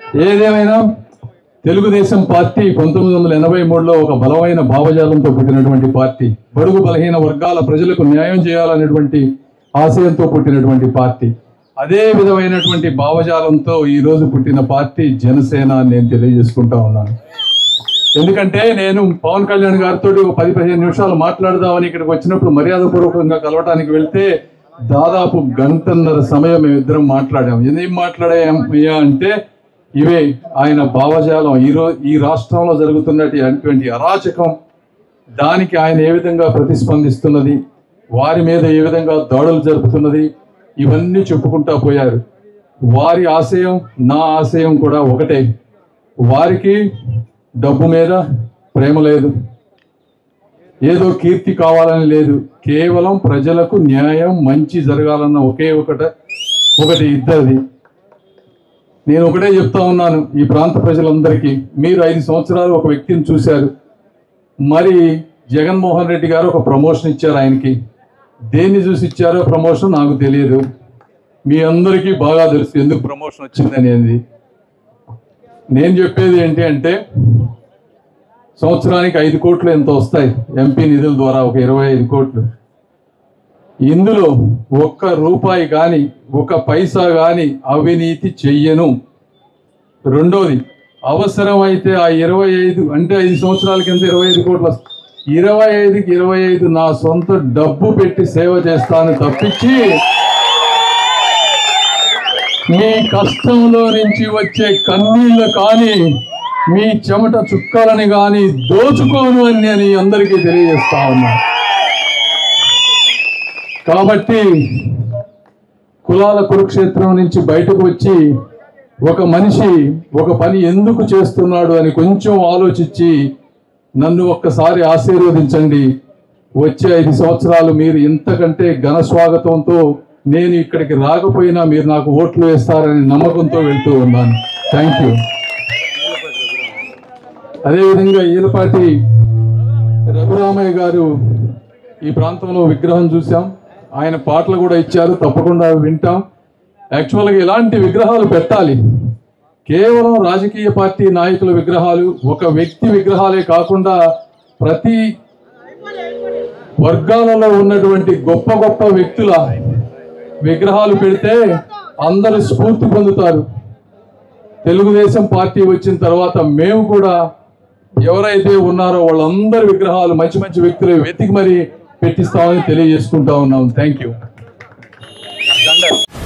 ఏదేమైనా తెలుగుదేశం పార్టీ పంతొమ్మిది వందల ఎనభై మూడులో ఒక బలమైన భావజాలంతో పుట్టినటువంటి పార్టీ బడుగు బలహీన వర్గాల ప్రజలకు న్యాయం చేయాలనేటువంటి ఆశయంతో పుట్టినటువంటి పార్టీ అదే విధమైనటువంటి భావజాలంతో ఈ రోజు పుట్టిన పార్టీ జనసేన అని నేను తెలియజేసుకుంటా ఉన్నాను ఎందుకంటే నేను పవన్ కళ్యాణ్ గారితో ఒక పది పదిహేను నిమిషాలు మాట్లాడదామని ఇక్కడికి వచ్చినప్పుడు మర్యాదపూర్వకంగా కలవటానికి వెళ్తే దాదాపు గంటన్నర సమయం మేమిద్దరం మాట్లాడాం ఏం మాట్లాడామయ్యా అంటే ఇవే ఆయన భావజాలం ఈ రో ఈ రాష్ట్రంలో జరుగుతున్నటువంటి అరాచకం దానికి ఆయన ఏ విధంగా ప్రతిస్పందిస్తున్నది వారి మీద ఏ విధంగా దాడులు జరుపుతున్నది ఇవన్నీ చెప్పుకుంటా పోయారు వారి ఆశయం నా ఆశయం కూడా ఒకటే వారికి డబ్బు మీద ప్రేమ లేదు ఏదో కీర్తి కావాలని లేదు కేవలం ప్రజలకు న్యాయం మంచి జరగాలన్న ఒకే ఒకట ఒకటి ఇద్దరిది నేను ఒకటే చెప్తా ఉన్నాను ఈ ప్రాంత ప్రజలందరికీ మీరు ఐదు సంవత్సరాలు ఒక వ్యక్తిని చూశారు మరి జగన్మోహన్ రెడ్డి గారు ఒక ప్రమోషన్ ఇచ్చారు ఆయనకి దేన్ని చూసి ఇచ్చారో ప్రమోషన్ నాకు తెలియదు మీ అందరికీ బాగా తెలుసు ఎందుకు ప్రమోషన్ వచ్చింది అనేది నేను చెప్పేది ఏంటి అంటే సంవత్సరానికి ఐదు కోట్లు ఎంత వస్తాయి ఎంపీ నిధుల ద్వారా ఒక ఇరవై ఐదు కోట్లు ఇందులో ఒక్క రూపాయి కానీ ఒక పైసా కానీ అవినీతి చెయ్యను రెండోది అవసరమైతే ఆ ఇరవై ఐదు అంటే ఐదు సంవత్సరాల కింద ఇరవై ఐదు కోట్లు వస్తాయి ఇరవై ఐదుకి ఇరవై ఐదు నా సొంత డబ్బు పెట్టి సేవ చేస్తాను తప్పించి మీ కష్టంలో నుంచి వచ్చే కన్నీళ్ళు కానీ మీ చెమట చుక్కలని కానీ దోచుకోను అని నేను ఈ అందరికీ తెలియజేస్తా ఉన్నా కాబట్టి కులాల కురుక్షేత్రం నుంచి బయటకు వచ్చి ఒక మనిషి ఒక పని ఎందుకు చేస్తున్నాడు అని కొంచెం ఆలోచించి నన్ను ఒక్కసారి ఆశీర్వదించండి వచ్చే ఐదు సంవత్సరాలు మీరు ఇంతకంటే ఘన స్వాగతంతో నేను ఇక్కడికి రాకపోయినా మీరు నాకు ఓట్లు వేస్తారని నమ్మకంతో వెళ్తూ ఉన్నాను థ్యాంక్ యూ అదేవిధంగా ఈలపాటి రఘురామయ్య గారు ఈ ప్రాంతంలో విగ్రహం చూసాం ఆయన పాటలు కూడా ఇచ్చారు తప్పకుండా వింటాం యాక్చువల్గా ఇలాంటి విగ్రహాలు పెట్టాలి కేవలం రాజకీయ పార్టీ నాయకుల విగ్రహాలు ఒక వ్యక్తి విగ్రహాలే కాకుండా ప్రతి వర్గాలలో ఉన్నటువంటి గొప్ప గొప్ప వ్యక్తుల విగ్రహాలు పెడితే అందరూ స్ఫూర్తి పొందుతారు తెలుగుదేశం పార్టీ వచ్చిన తర్వాత మేము కూడా ఎవరైతే ఉన్నారో వాళ్ళందరి విగ్రహాలు మంచి మంచి వ్యక్తులు వెతికి మరి పెట్టిస్తామని తెలియజేసుకుంటా ఉన్నాం థ్యాంక్ యూ